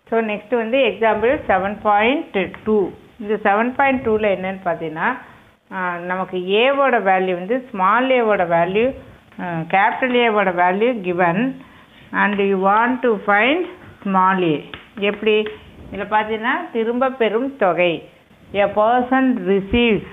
So next வந்து example seven point two இந்த seven point டூவில் என்னன்னு பார்த்தீங்கன்னா ஆஹ், நமக்கு ஏவோட வேல்யூ வந்து ஸ்மால் ஏவோட வேல்யூ கேபிட்டல் ஏவோட value given and you want to find small a எப்படி இதில் பார்த்தீங்கன்னா திரும்ப பெறும் தொகை a person receives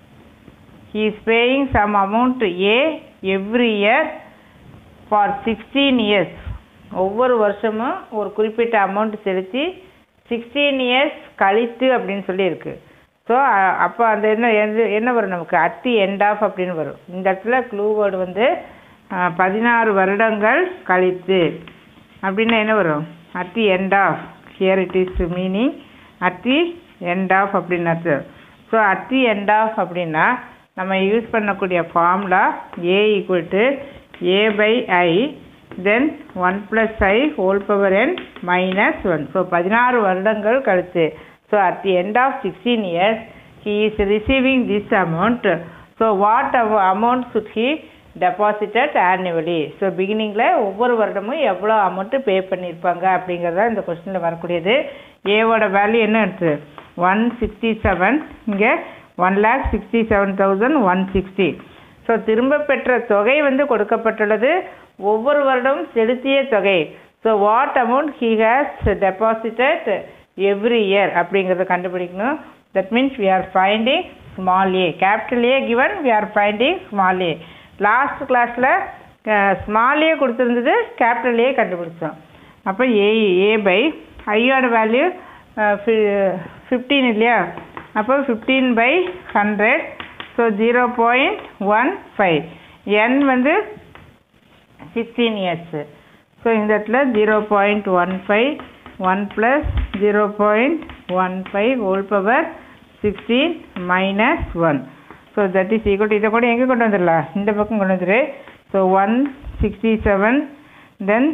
he is paying some amount to A every year for 16 years ஒவ்வொரு வருஷமும் ஒரு குறிப்பிட்ட அமௌண்ட் செலுத்தி சிக்ஸ்டீன் இயர்ஸ் கழித்து அப்படின்னு சொல்லி இருக்கு ஸோ அப்போ அந்த என்ன எது- என்ன வரும் நமக்கு அட் தி எண்ட் ஆஃப் அப்படின்னு வரும் இந்த இடத்துல க்ளூ வேர்டு வந்து அஹ், பதினாறு வருடங்கள் கழித்து அப்படின்னா என்ன வரும் at the end of here it is meaning at the end of அப்படின்னு அர்த்தம் so at the end of அப்படின்னா நம்ம யூஸ் பண்ணக்கூடிய formula a equal to a by i then one plus i whole power n minus one so பதினாறு வருடங்கள் கழித்து so at the end of sixteen years he is receiving this amount so what amount should he deposited annually so பிகினிங்கில் ஒவ்வொரு வருடமும் எவ்வளோ amount pay பண்ணியிருப்பாங்க அப்படிங்கிறது தான் இந்த கொஸ்டினில் வரக்கூடியது ஏவோட வேல்யூ என்ன எடுத்து ஒன் சிக்ஸ்டி செவன் இங்கே one lakh sixty seven thousand one sixty so திரும்ப பெற்ற தொகை வந்து கொடுக்கப்பட்டுள்ளது ஒவ்வொரு வருடமும் செலுத்திய தொகை so what amount he has deposited every year அப்படிங்கிறத கண்டுபிடிக்கணும் that means we are finding small a capital A given we are finding small a last கிளாஸில் ஸ்மால் ஏ கொடுத்துருந்தது கேபிட்டல் ஏ கண்டுபிடிச்சோம் அப்போ ஏ ஏ பை ஐயோட value fifteen இல்லையா அப்போ fifteen by hundred so zero point one five n வந்து sixteen years so இந்த இடத்துல zero point one five one plus zero point one five whole power sixteen minus one so that is equal இதை கூட எங்கே கொண்டு வந்துடலாம் இந்த பக்கம் கொண்டு வந்துரு so one sixty seven then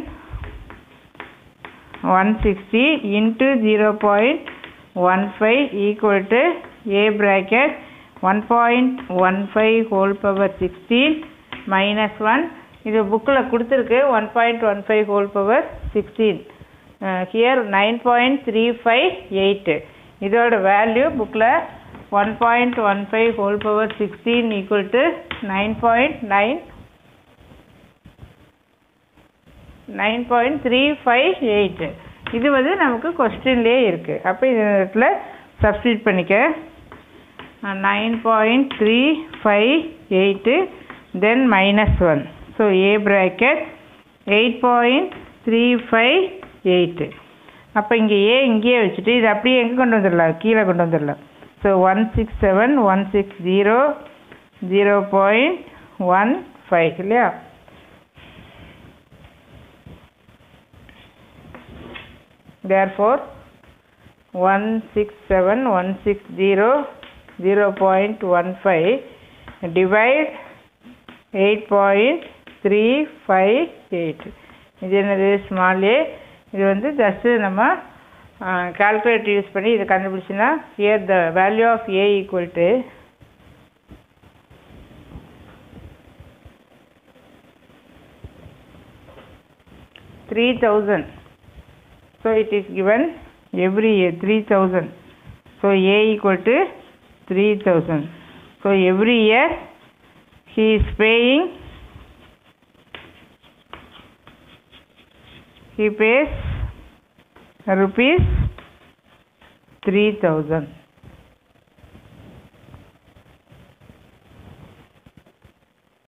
one sixty into zero point one five equal to a bracket one point one five whole power sixteen minus one இது புக்கில் கொடுத்துருக்கு one point one five whole power sixteen here nine point three five eight இதோட value புக்கில் one point one five whole power sixteen equal to nine point nine nine point three five eight இது வந்து நமக்கு கொஸ்டின்லேயே இருக்குது அப்போ இந்த இடத்துல substitute பண்ணிக்க nine point three five eight then minus one so a bracket eight point three five eight அப்போ இங்கே ஏ இங்கேயே வச்சுட்டு இது அப்படியே எங்கே கொண்டு வந்துடலாம் கீழே கொண்டு வந்துடலாம் so one six seven one six zero zero point one five இல்லையா therefore 167160 divide 8.358 இது என்னது ஸ்மால் ஏ இது வந்து ஜஸ்ட்டு நம்ம கால்குலேட்டர் யூஸ் பண்ணி இதை கண்டுபிடிச்சின்னா here the value of a equal to three thousand So it is given every year 3000. So A equal to 3000. So every year he is paying, he pays rupees 3000.